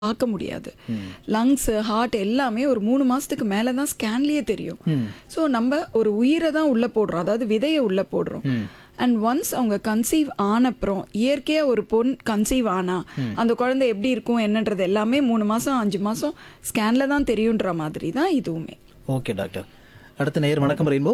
பார்க்க முடியாது lungs heart எல்லாமே ஒரு மூணு மாசத்துக்கு மேல தான் ஸ்கேன்லயே தெரியும் ஸோ நம்ம ஒரு உயிரை தான் உள்ள போடுறோம் அதாவது விதையை உள்ள போடுறோம் அண்ட் ஒன்ஸ் அவங்க கன்சீவ் ஆனப்புறம் இயற்கையா ஒரு பொண் கன்சீவ் ஆனா அந்த குழந்தை எப்படி இருக்கும் என்னன்றது எல்லாமே மூணு மாசம் அஞ்சு மாசம் ஸ்கேன்ல தான் தெரியுன்ற மாதிரி தான் இதுவுமே ஓகே டாக்டர் அடுத்த நேயர் வணக்கம் ரெயின்போ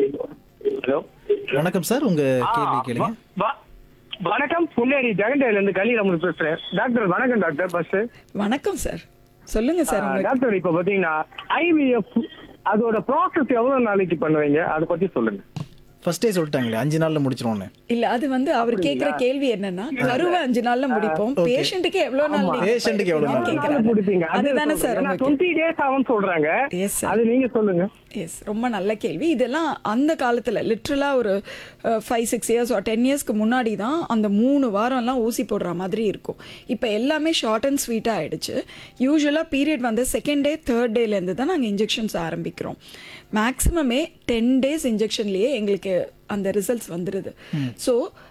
ஹலோ வணக்கம் சார் உங்க கேள்வி கேளுங்க வ- வணக்கம் புன்னேரி ஜெகண்டேல இருந்து கலிராமன் பேசுறேன் டாக்டர் வணக்கம் டாக்டர் ஃபர்ஸ்ட் வணக்கம் சார் சொல்லுங்க சார் உங்க டாக்டர் இப்ப பாத்தீங்கன்னா ஐவிஎஃப் அதோட ப்ராசஸ் எவ்வளவு நாளைக்கு பண்ணுவீங்க அதை பத்தி சொல்லுங்க ஃபர்ஸ்டே சொல்லிட்டாங்களே அஞ்சு நாள்ல முடிச்சிருவோன்னு இல்ல அது வந்து அவர் கேக்குற கேள்வி என்னன்னா கருவை அஞ்சு நாள்ல முடிப்போம் பேஷண்ட்டுக்கு எவ்வளவு நாள் நீங்க Patient-க்கு எவ்வளவு நாள்? கேக்குறாங்க. முடிப்பீங்க அதுதானே சார் உங்க டுவெண்ட்டி டேஸ் ஆகும் சொல்றாங்க எஸ் சார் அது நீங்க சொல்லுங்க எஸ் ரொம்ப நல்ல கேள்வி இதெல்லாம் அந்த காலத்துல லிட்ரலா ஒரு ஃபைவ் சிக்ஸ் இயர்ஸ் ஒரு டென் இயர்ஸ்க்கு முன்னாடி தான் அந்த மூணு வாரம்லாம் ஊசி போடுற மாதிரி இருக்கும் இப்போ எல்லாமே ஷார்ட் அண்ட் ஸ்வீட்டாக ஆயிடுச்சு யூஸ்வலாக பீரியட் வந்து செகண்ட் டே தேர்ட் டேலேருந்து தான் நாங்கள் இன்ஜெக்ஷன்ஸ் ஆரம்பிக்கிறோம் மேக்ஸிமமே டென் டேஸ் இன்ஜெக்ஷன்லேயே எங்களுக்கு அந்த ரிசல்ட்ஸ் வந்துடுது ஸோ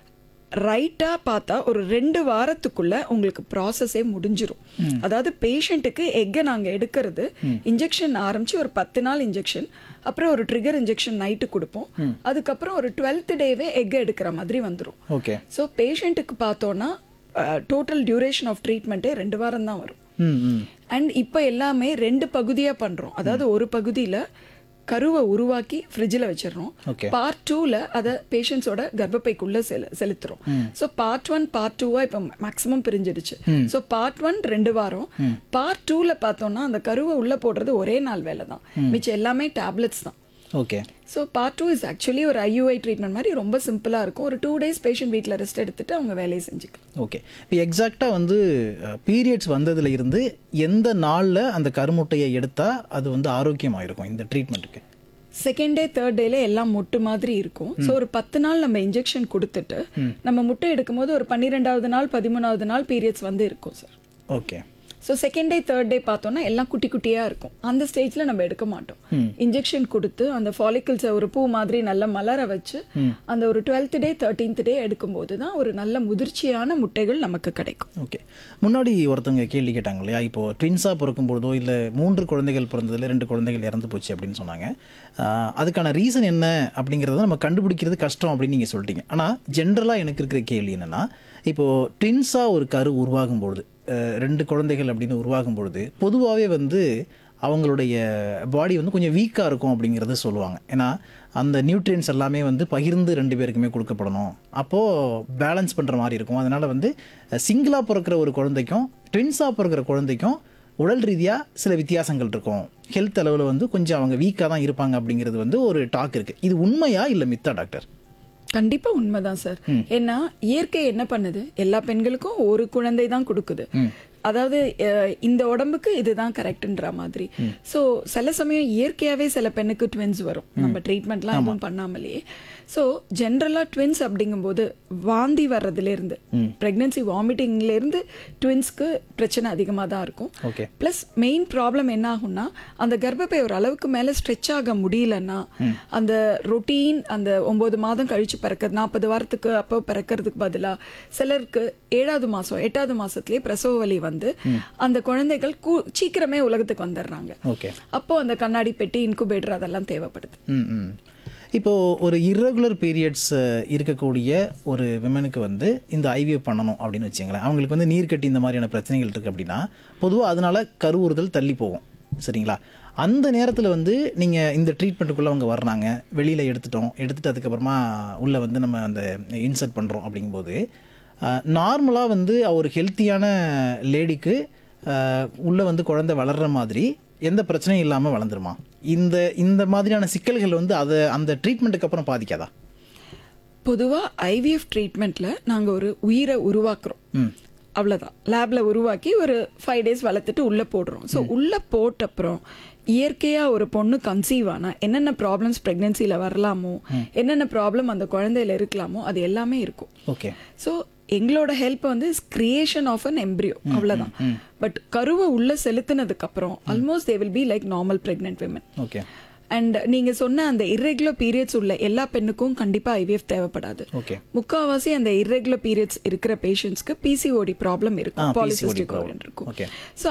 ரைட்டாக பார்த்தா ஒரு ரெண்டு வாரத்துக்குள்ள உங்களுக்கு ப்ராசஸே முடிஞ்சிரும் அதாவது பேஷண்ட்டுக்கு எக்கை நாங்கள் எடுக்கிறது இன்ஜெக்ஷன் ஆரம்பிச்சு ஒரு பத்து நாள் இன்ஜெக்ஷன் அப்புறம் ஒரு ட்ரிகர் இன்ஜெக்ஷன் நைட்டு கொடுப்போம் அதுக்கப்புறம் ஒரு டுவெல்த் டேவே எக் எடுக்கிற மாதிரி வந்துடும் ஓகே ஸோ பேஷண்ட்டுக்கு பார்த்தோன்னா டோட்டல் டியூரேஷன் ஆஃப் ட்ரீட்மெண்ட்டே ரெண்டு வாரம் தான் வரும் ம் ம் அண்ட் இப்போ எல்லாமே ரெண்டு பகுதியாக பண்ணுறோம் அதாவது ஒரு பகுதியில் கருவை உருவாக்கி ஃப்ரிட்ஜில் வச்சிடறோம் Okay. பார்ட் டூவில் அதை பேஷண்ட்ஸோட கர்ப்பப்பைக்குள்ளே செலு செலுத்துறோம் ஸோ பார்ட் ஒன் பார்ட் டூவாக இப்போ மேக்ஸிமம் பிரிஞ்சிடுச்சு ஸோ பார்ட் ஒன் ரெண்டு வாரம் பார்ட் டூவில் பார்த்தோம்னா அந்த கருவை உள்ளே போடுறது ஒரே நாள் வேலை தான் மிச்சம் எல்லாமே டேப்லெட்ஸ் தான் okay so part two is actually ஒரு ஐயூஐ ட்ரீட்மெண்ட் மாதிரி ரொம்ப சிம்பிளாக இருக்கும் ஒரு டூ டேஸ் பேஷண்ட் வீட்டில் ரெஸ்ட் எடுத்துட்டு அவங்க வேலையை செஞ்சுக்கலாம் ஓகே இப்போ எக்ஸாக்டாக வந்து பீரியட்ஸ் வந்ததுல இருந்து எந்த நாளில் அந்த கருமுட்டையை எடுத்தால் அது வந்து ஆரோக்கியமாக இருக்கும் இந்த ட்ரீட்மெண்ட்டுக்கு செகண்ட் டே தேர்ட் டேல எல்லாம் முட்டு மாதிரி இருக்கும் ஸோ ஒரு பத்து நாள் நம்ம இன்ஜெக்ஷன் கொடுத்துட்டு நம்ம முட்டை எடுக்கும்போது ஒரு பன்னிரெண்டாவது நாள் பதிமூணாவது நாள் பீரியட்ஸ் வந்து இருக்கும் sir okay so second day third day பார்த்தோம்னா எல்லாம் குட்டி குட்டியாக இருக்கும் அந்த ஸ்டேஜில் நம்ம எடுக்க மாட்டோம் இன்ஜெக்ஷன் கொடுத்து அந்த ஃபாலிக்கல்ஸை ஒரு பூ மாதிரி நல்லா மலர வச்சு அந்த ஒரு டுவெல்த் டே தேர்ட்டீன்த் டே எடுக்கும்போது தான் ஒரு நல்ல முதிர்ச்சியான முட்டைகள் நமக்கு கிடைக்கும் ஓகே முன்னாடி ஒருத்தவங்க கேள்வி கேட்டாங்க இல்லையா இப்போ ட்வின்ஸாக பிறக்கும்பொழுதோ இல்லை மூன்று குழந்தைகள் பிறந்ததில் ரெண்டு குழந்தைகள் இறந்து போச்சு அப்படின்னு சொன்னாங்க ஆஹ் அதுக்கான ரீசன் என்ன அப்படிங்கிறத நம்ம கண்டுபிடிக்கிறது கஷ்டம் அப்படின்னு நீங்கள் சொல்லிட்டீங்க ஆனால் ஜென்ரலாக எனக்கு இருக்கிற கேள்வி என்னென்னா இப்போது ட்வின்ஸாக ஒரு கரு உருவாகும் பொழுது ஆஹ் ரெண்டு குழந்தைகள் அப்படின்னு உருவாகும் பொழுது பொதுவாகவே வந்து அவங்களுடைய பாடி வந்து கொஞ்சம் வீக்காக இருக்கும் அப்படிங்கிறத சொல்லுவாங்க ஏன்னா அந்த நியூட்ரியன்ஸ் எல்லாமே வந்து பகிர்ந்து ரெண்டு பேருக்குமே கொடுக்கப்படணும் அப்போது பேலன்ஸ் பண்ணுற மாதிரி இருக்கும் அதனால் வந்து சிங்கிளாக பிறக்கிற ஒரு குழந்தைக்கும் ட்வின்ஸாக பிறக்கிற குழந்தைக்கும் உடல் ரீதியாக சில வித்தியாசங்கள் இருக்கும் ஹெல்த் அளவில் வந்து கொஞ்சம் அவங்க வீக்காக தான் இருப்பாங்க அப்படிங்கிறது வந்து ஒரு டாக் இருக்குது இது உண்மையா இல்லை மித்தா டாக்டர் கண்டிப்பா உண்மைதான் சார் ஏன்னா இயற்கை என்ன பண்ணுது எல்லா பெண்களுக்கும் ஒரு குழந்தை தான் கொடுக்குது அதாவது அஹ், இந்த உடம்புக்கு இதுதான் கரெக்ட்ன்ற மாதிரி சோ சில சமயம் இயற்கையாவே சில பெண்ணுக்கு ட்வின்ஸ் வரும் நம்ம ட்ரீட்மெண்ட்லாம் எதுவும் பண்ணாமலேயே ஸோ ஜென்ரலாக ட்வின்ஸ் அப்படிங்கும்போது வாந்தி வர்றதுல இருந்து பிரெக்னன்சி வாமிட்டிங்ல இருந்து ட்வின்ஸ்க்கு பிரச்சனை அதிகமாக தான் இருக்கும் ஓகே ப்ளஸ் மெயின் ப்ராப்ளம் என்ன ஆகும்னா அந்த கர்ப்பப்பை ஒரு அளவுக்கு மேலே ஸ்ட்ரெச் ஆக முடியலன்னா அந்த ரொட்டீன் அந்த ஒன்பது மாதம் கழிச்சு பிறக்கிறது நாற்பது வாரத்துக்கு அப்போ பிறக்கிறதுக்கு பதிலாக சிலருக்கு ஏழாவது மாதம் எட்டாவது மாசத்துலயே பிரசவ வலி வந்து அந்த குழந்தைகள் கூ- சீக்கிரமே உலகத்துக்கு வந்துடுறாங்க ஓகே அப்போ அந்த கண்ணாடி பெட்டி இன்குபேட்டர் அதெல்லாம் தேவைப்படுது ம் ம் இப்போது ஒரு irregular பீரியட்ஸ் இருக்கக்கூடிய ஒரு விமனுக்கு வந்து இந்த ஐவிஎஃப் பண்ணணும் அப்படின்னு வச்சுங்களேன் அவங்களுக்கு வந்து நீர்க்கட்டி இந்த மாதிரியான பிரச்சனைகள் இருக்குது அப்படின்னா பொதுவாக அதனால கருவுறுதல் தள்ளி போகும் சரிங்களா அந்த நேரத்தில் வந்து நீங்கள் இந்த ட்ரீட்மெண்ட்டுக்குள்ளே அவங்க வர்றாங்க வெளியில் எடுத்துட்டோம் எடுத்துட்டு அதுக்கப்புறமா உள்ளே வந்து நம்ம அந்த இன்சர்ட் பண்ணுறோம் அப்படிங்கும்போது நார்மலாக வந்து ஒரு ஹெல்த்தியான லேடிக்கு உள்ளே வந்து குழந்தை வளர்ற மாதிரி எந்த பிரச்சனையும் இல்லாமல் வளர்ந்துருமா இந்த இந்த மாதிரியான சிக்கல்கள் வந்து அதை அந்த ட்ரீட்மெண்ட்டுக்கு அப்புறம் பாதிக்காதா பொதுவாக ஐவிஎஃப் ட்ரீட்மெண்ட்ல நாங்க ஒரு உயிரை உருவாக்குறோம் அவ்வளவுதான் லேப்ல உருவாக்கி ஒரு ஃபைவ் டேஸ் வளர்த்துட்டு உள்ள போடுறோம் ஸோ உள்ள போட்ட அப்புறம் இயற்கையா ஒரு பொண்ணு கன்சீவ் ஆனா என்னென்ன ப்ராப்ளம்ஸ் பிரெக்னன்சில வரலாமோ என்னென்ன ப்ராப்ளம் அந்த குழந்தையில இருக்கலாமோ அது எல்லாமே இருக்கும் ஓகே ஸோ எங்களோட ஹெல்ப் வந்து கிரியேஷன் ஆஃப் அன் எம்ப்ரியோ அவ்வளவுதான் பட் கருவை உள்ள செலுத்தினதுக்கு அப்புறம் almost they will be like normal pregnant women okay and நீங்க சொன்ன அந்த irregular பீரியட்ஸ் உள்ள எல்லா பெண்ணுக்கும் கண்டிப்பா ஐவிஎஃப் தேவைப்படாது ஓகே முக்காவாசி அந்த irregular பீரியட்ஸ் இருக்கிற பேஷண்ட்ஸ்க்கு பிசிஓடி ப்ராப்ளம் ஆ, இருக்கும் PCOD பாலிசிஸ்டிக் problem. இருக்கும் Okay. ஸோ